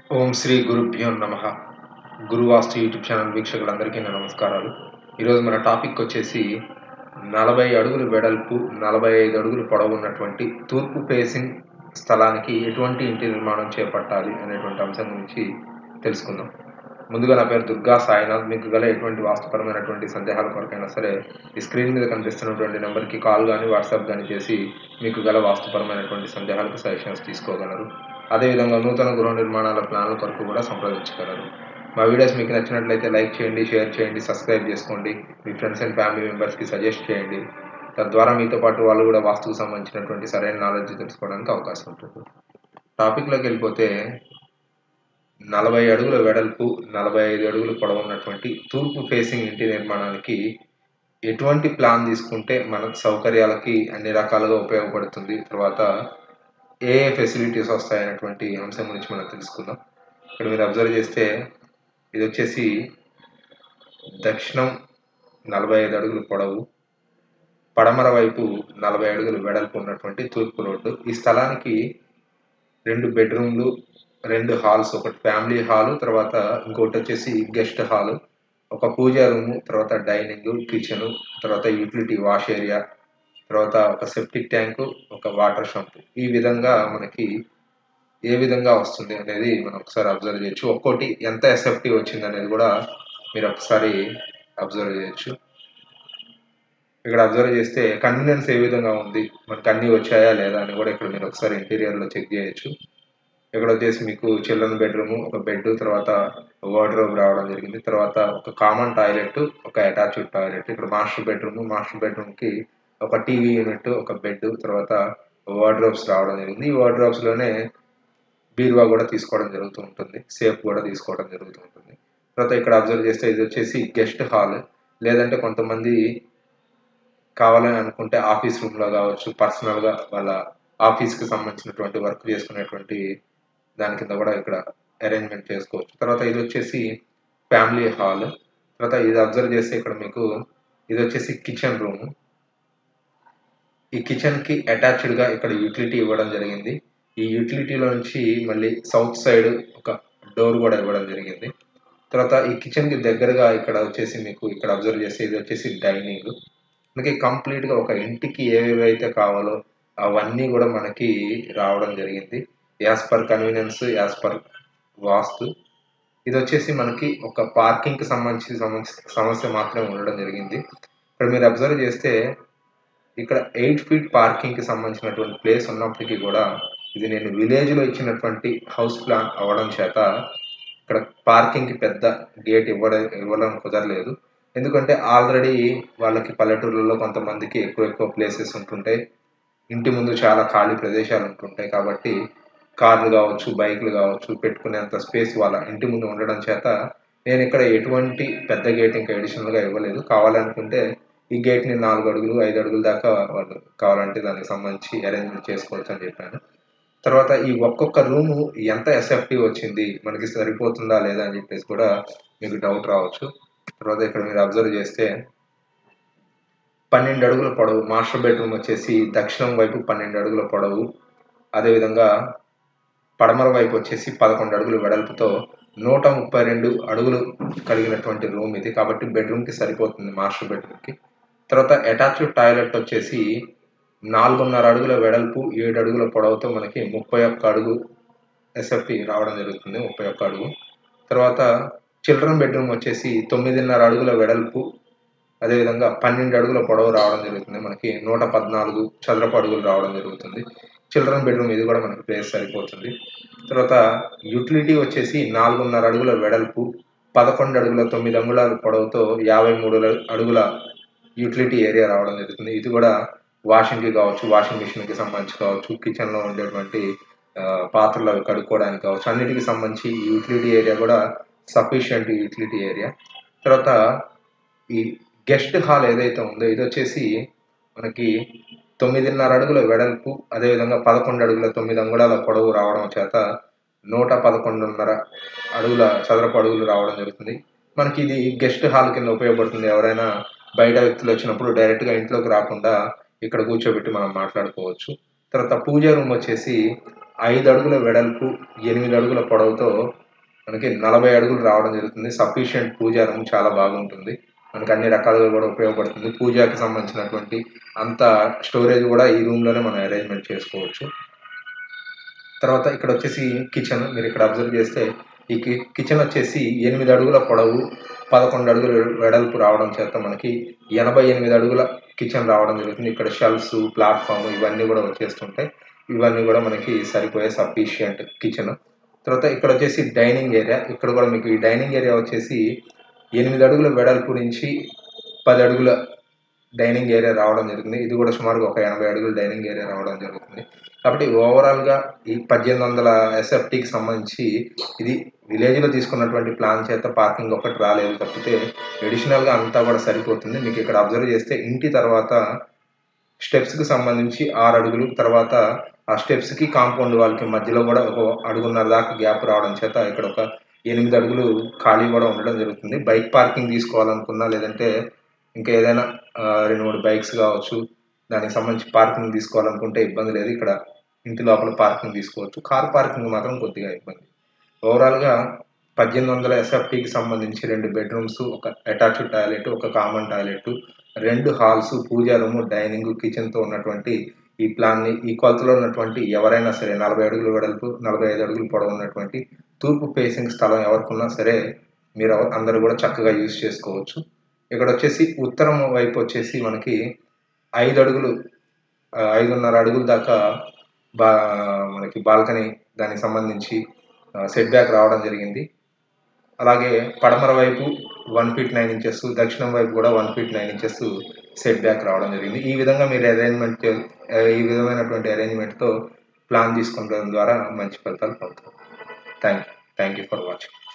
ఓం శ్రీ గురుభ్యో నమ గురువాస్తు YouTube channel వీక్షకులందరికీ నా నమస్కారాలు ఈరోజు మన టాపిక్ వచ్చేసి నలభై అడుగులు వెడల్పు నలభై ఐదు అడుగులు పొడవు ఉన్నటువంటి తూర్పు ఫేసింగ్ స్థలానికి ఎటువంటి ఇంటి నిర్మాణం చేపట్టాలి అనేటువంటి అంశం గురించి తెలుసుకుందాం ముందుగా నా పేరు దుర్గా సాయినాథ్ మీకు గల ఎటువంటి వాస్తుపరమైనటువంటి సందేహాల కొరకైనా సరే ఈ స్క్రీన్ మీద కనిపిస్తున్నటువంటి నెంబర్కి కాల్ కానీ వాట్సాప్ కానీ చేసి మీకు గల వాస్తుపరమైనటువంటి సందేహాలకు సజెషన్స్ తీసుకోగలరు అదేవిధంగా నూతన గృహ నిర్మాణాల ప్లాన్ల కొరకు కూడా సంప్రదించగలరు మా వీడియోస్ మీకు నచ్చినట్లయితే లైక్ చేయండి షేర్ చేయండి సబ్స్క్రైబ్ చేసుకోండి మీ ఫ్రెండ్స్ అండ్ ఫ్యామిలీ మెంబర్స్కి సజెస్ట్ చేయండి తద్వారా మీతో పాటు వాళ్ళు కూడా వాస్తుకు సంబంధించినటువంటి సరైన నాలెడ్జ్ తెలుసుకోవడానికి అవకాశం ఉంటుంది టాపిక్లోకి వెళ్ళిపోతే నలభై అడుగుల వెడల్పు నలభై ఐదు అడుగులు పొడవు ఉన్నటువంటి తూర్పు ఫేసింగ్ ఇంటి నిర్మాణానికి ఎటువంటి ప్లాన్ తీసుకుంటే మన సౌకర్యాలకి అన్ని రకాలుగా ఉపయోగపడుతుంది తర్వాత ఏ ఏ ఫెసిలిటీస్ వస్తాయనేటువంటి అంశం గురించి మనం తెలుసుకుందాం ఇక్కడ మీరు అబ్జర్వ్ చేస్తే ఇది వచ్చేసి దక్షిణం నలభై ఐదు అడుగులు పొడవు పడమర వైపు నలభై అడుగులు వెడల్పు ఉన్నటువంటి తూర్పు రోడ్డు ఈ స్థలానికి రెండు బెడ్రూమ్లు రెండు హాల్స్ ఒకటి ఫ్యామిలీ హాలు తర్వాత ఇంకోటి వచ్చేసి గెస్ట్ హాలు ఒక పూజా రూము తర్వాత డైనింగ్ కిచెన్ తర్వాత యూటిలిటీ వాష్ ఏరియా తర్వాత ఒక సెప్టిక్ ట్యాంకు ఒక వాటర్ షంప్ ఈ విధంగా మనకి ఏ విధంగా వస్తుంది అనేది మనం ఒకసారి అబ్జర్వ్ చేయొచ్చు ఒక్కోటి ఎంత ఎస్ఎఫ్టీ వచ్చింది అనేది కూడా మీరు ఒకసారి అబ్జర్వ్ చేయొచ్చు ఇక్కడ అబ్జర్వ్ చేస్తే కన్వీనియన్స్ ఏ విధంగా ఉంది మనకు అన్నీ వచ్చాయా లేదా అని కూడా ఇక్కడ మీరు ఒకసారి ఇంటీరియర్లో చెక్ చేయొచ్చు ఇక్కడ వచ్చేసి మీకు చిల్డ్రన్ బెడ్రూమ్ ఒక బెడ్ తర్వాత వార్డ్రోబ్ రావడం జరిగింది తర్వాత ఒక కామన్ టాయిలెట్ ఒక అటాచ్డ్ టాయిలెట్ ఇక్కడ మాస్టర్ బెడ్రూమ్ మాస్టర్ బెడ్రూమ్కి ఒక టీవీ యూనిట్ ఒక బెడ్ తర్వాత వార్డ్రోబ్స్ రావడం జరిగింది ఈ వార్డ్రోబ్స్లోనే బీరువా కూడా తీసుకోవడం జరుగుతూ ఉంటుంది సేఫ్ కూడా తీసుకోవడం జరుగుతూ ఉంటుంది తర్వాత ఇక్కడ అబ్జర్వ్ చేస్తే ఇది వచ్చేసి గెస్ట్ హాల్ లేదంటే కొంతమంది కావాలని అనుకుంటే ఆఫీస్ రూమ్లో కావచ్చు పర్సనల్గా వాళ్ళ ఆఫీస్కి సంబంధించినటువంటి వర్క్ చేసుకునేటువంటి దాని కింద కూడా ఇక్కడ అరేంజ్మెంట్ చేసుకోవచ్చు తర్వాత ఇది వచ్చేసి ఫ్యామిలీ హాల్ తర్వాత ఇది అబ్జర్వ్ చేస్తే ఇక్కడ మీకు ఇది వచ్చేసి కిచెన్ రూమ్ ఈ కిచెన్కి అటాచ్డ్గా ఇక్కడ యూటిలిటీ ఇవ్వడం జరిగింది ఈ యూటిలిటీలో నుంచి మళ్ళీ సౌత్ సైడ్ ఒక డోర్ కూడా ఇవ్వడం జరిగింది తర్వాత ఈ కిచెన్కి దగ్గరగా ఇక్కడ వచ్చేసి మీకు ఇక్కడ అబ్జర్వ్ చేస్తే ఇది వచ్చేసి డైనింగ్ మనకి కంప్లీట్గా ఒక ఇంటికి ఏవేవైతే కావాలో అవన్నీ కూడా మనకి రావడం జరిగింది as per convenience as per vastu ఇది వచ్చేసి మనకి ఒక పార్కింగ్కి సంబంధించి సమస్య మాత్రమే ఉండడం జరిగింది ఇక్కడ మీరు అబ్జర్వ్ చేస్తే ఇక్కడ ఎయిట్ ఫీట్ పార్కింగ్కి సంబంధించినటువంటి ప్లేస్ ఉన్నప్పటికీ కూడా ఇది నేను విలేజ్లో ఇచ్చినటువంటి హౌస్ ప్లాన్ అవ్వడం చేత ఇక్కడ పార్కింగ్కి పెద్ద గేట్ ఇవ్వడం ఇవ్వడం కుదరలేదు ఎందుకంటే ఆల్రెడీ వాళ్ళకి పల్లెటూర్లలో కొంతమందికి ఎక్కువ ఎక్కువ ప్లేసెస్ ఉంటుంటాయి ఇంటి ముందు చాలా ఖాళీ ప్రదేశాలు ఉంటుంటాయి కాబట్టి కార్లు కావచ్చు బైక్లు కావచ్చు పెట్టుకునేంత స్పేస్ వాళ్ళ ఇంటి ముందు ఉండడం చేత నేను ఇక్కడ ఎటువంటి పెద్ద గేట్ ఇంకా అడిషనల్గా ఇవ్వలేదు కావాలనుకుంటే ఈ గేట్ని నాలుగు అడుగులు ఐదు అడుగుల దాకా వాళ్ళు కావాలంటే దానికి సంబంధించి అరేంజ్మెంట్ చేసుకోవచ్చు అని చెప్పాను తర్వాత ఈ ఒక్కొక్క రూము ఎంత ఎస్ఎఫ్టీ వచ్చింది మనకి సరిపోతుందా లేదా అని చెప్పేసి కూడా మీకు డౌట్ రావచ్చు తర్వాత ఇక్కడ మీరు అబ్జర్వ్ చేస్తే పన్నెండు అడుగుల పొడవు మాస్టర్ బెడ్రూమ్ వచ్చేసి దక్షిణం వైపు పన్నెండు అడుగుల పొడవు అదేవిధంగా పడమర వైపు వచ్చేసి పదకొండు అడుగుల వెడల్పుతో నూట ముప్పై రెండు అడుగులు కలిగినటువంటి రూమ్ ఇది కాబట్టి బెడ్రూమ్కి సరిపోతుంది మాస్టర్ బెడ్రూమ్కి తర్వాత అటాచ్డ్ టాయిలెట్ వచ్చేసి నాలుగున్నర అడుగుల వెడల్పు ఏడు అడుగుల పొడవుతో మనకి ముప్పై ఒక్క అడుగు ఎస్ఎఫ్టీ రావడం జరుగుతుంది ముప్పై ఒక్క అడుగు తర్వాత చిల్డ్రన్ బెడ్రూమ్ వచ్చేసి తొమ్మిదిన్నర అడుగుల వెడల్పు అదేవిధంగా పన్నెండు అడుగుల పొడవు రావడం జరుగుతుంది మనకి నూట పద్నాలుగు చదరపు అడుగులు రావడం జరుగుతుంది చిల్డ్రన్ బెడ్రూమ్ ఇది కూడా మనకి ప్లేస్ సరిపోతుంది తర్వాత యూటిలిటీ వచ్చేసి నాలుగున్నర అడుగుల వెడల్పు పదకొండు అడుగుల తొమ్మిది అంగుళాల పొడవుతో యాభై మూడు అడుగుల యూటిలిటీ ఏరియా రావడం జరుగుతుంది ఇది కూడా వాషింగ్కి కావచ్చు వాషింగ్ మిషన్కి సంబంధించి కావచ్చు కిచెన్లో ఉండేటువంటి పాత్రలు అవి కడుక్కోవడానికి కావచ్చు అన్నిటికి సంబంధించి యూటిలిటీ ఏరియా కూడా సఫిషియంట్ యూటిలిటీ ఏరియా తర్వాత ఈ గెస్ట్ హాల్ ఏదైతే ఉందో ఇది వచ్చేసి మనకి తొమ్మిదిన్నర అడుగుల వెడల్పు అదేవిధంగా పదకొండు అడుగుల తొమ్మిది అంగుళాల పొడవు రావడం చేత నూట పదకొండున్నర అడుగుల చదరపు అడుగులు రావడం జరుగుతుంది మనకి ఇది గెస్ట్ హాల్ కింద ఉపయోగపడుతుంది ఎవరైనా బయట వ్యక్తులు వచ్చినప్పుడు డైరెక్ట్గా ఇంట్లోకి రాకుండా ఇక్కడ కూర్చోబెట్టి మనం మాట్లాడుకోవచ్చు తర్వాత పూజ రూమ్ వచ్చేసి ఐదు అడుగుల వెడల్పు ఎనిమిది అడుగుల పొడవుతో మనకి నలభై అడుగులు రావడం జరుగుతుంది సఫిషియంట్ పూజా రూమ్ చాలా బాగుంటుంది మనకి అన్ని రకాలుగా కూడా ఉపయోగపడుతుంది పూజకి సంబంధించినటువంటి అంత స్టోరేజ్ కూడా ఈ రూమ్లోనే మనం అరేంజ్మెంట్ చేసుకోవచ్చు తర్వాత ఇక్కడ వచ్చేసి కిచెన్ మీరు ఇక్కడ అబ్జర్వ్ చేస్తే ఈ కి- కిచెన్ వచ్చేసి ఎనిమిది అడుగుల పొడవు పదకొండు అడుగుల వెడల్పు రావడం చేత మనకి ఎనభై ఎనిమిది అడుగుల కిచెన్ రావడం జరుగుతుంది ఇక్కడ షెల్ఫ్స్ ప్లాట్ఫామ్ ఇవన్నీ కూడా వచ్చేస్తుంటాయి ఇవన్నీ కూడా మనకి సరిపోయే సఫిషియంట్ కిచెన్ తర్వాత ఇక్కడ వచ్చేసి డైనింగ్ ఏరియా ఇక్కడ కూడా మీకు ఈ డైనింగ్ ఏరియా వచ్చేసి ఎనిమిది అడుగుల వెడల్పు నుంచి పది అడుగుల డైనింగ్ ఏరియా రావడం జరుగుతుంది ఇది కూడా సుమారుగా ఒక ఎనభై అడుగుల డైనింగ్ ఏరియా రావడం జరుగుతుంది కాబట్టి ఓవరాల్గా ఈ పద్దెనిమిది వందల ఎస్ఎఫ్టీకి సంబంధించి ఇది విలేజ్లో తీసుకున్నటువంటి ప్లాన్ చేత పార్కింగ్ ఒకటి రాలేదు తప్పితే అడిషనల్గా అంతా కూడా సరిపోతుంది మీకు ఇక్కడ అబ్జర్వ్ చేస్తే ఇంటి తర్వాత స్టెప్స్కి సంబంధించి ఆరు అడుగులు తర్వాత ఆ స్టెప్స్కి కాంపౌండ్ వాళ్ళకి మధ్యలో కూడా ఒక అడుగున్నర దాకా గ్యాప్ రావడం చేత ఇక్కడ ఒక ఎనిమిది అడుగులు ఖాళీ కూడా ఉండడం జరుగుతుంది బైక్ పార్కింగ్ తీసుకోవాలనుకున్నా లేదంటే ఇంకా ఏదైనా ఆ, రెండు మూడు బైక్స్ కావచ్చు దానికి సంబంధించి పార్కింగ్ తీసుకోవాలనుకుంటే ఇబ్బంది లేదు ఇక్కడ ఇంటి లోపల పార్కింగ్ తీసుకోవచ్చు కార్ పార్కింగ్ మాత్రం కొద్దిగా ఇబ్బంది ఓవరాల్గా పద్దెనిమిది వందల ఎస్ఎఫ్టీకి సంబంధించి రెండు బెడ్రూమ్స్ ఒక అటాచ్డ్ టాయిలెట్ ఒక కామన్ టాయిలెట్ రెండు హాల్స్ పూజా రూమ్ డైనింగ్ కిచెన్తో ఉన్నటువంటి ఈ ప్లాన్ని ఈ కొలతలో ఉన్నటువంటి ఎవరైనా సరే నలభై అడుగులు వెడల్పు నలభై ఐదు అడుగులు పొడవు ఉన్నటువంటి తూర్పు ఫేసింగ్ స్థలం ఎవరికున్నా సరే మీరు ఎవ- అందరూ కూడా చక్కగా యూజ్ చేసుకోవచ్చు ఇక్కడ వచ్చేసి ఉత్తరం వైపు వచ్చేసి మనకి ఐదు అడుగులు ఆ, ఐదున్నర అడుగుల దాకా బా మనకి బాల్కనీ దానికి సంబంధించి సెట్ బ్యాక్ రావడం జరిగింది అలాగే పడమర వైపు వన్ ఫీట్ నైన్ ఇంచెస్ దక్షిణం వైపు కూడా one feet nine inches set back రావడం జరిగింది ఈ విధంగా మీరు అరేంజ్మెంట్ ఈ విధమైనటువంటి అరేంజ్మెంట్తో ప్లాన్ తీసుకోవడం ద్వారా మంచి ఫలితాలు పొందుతారు thank you thank you for watching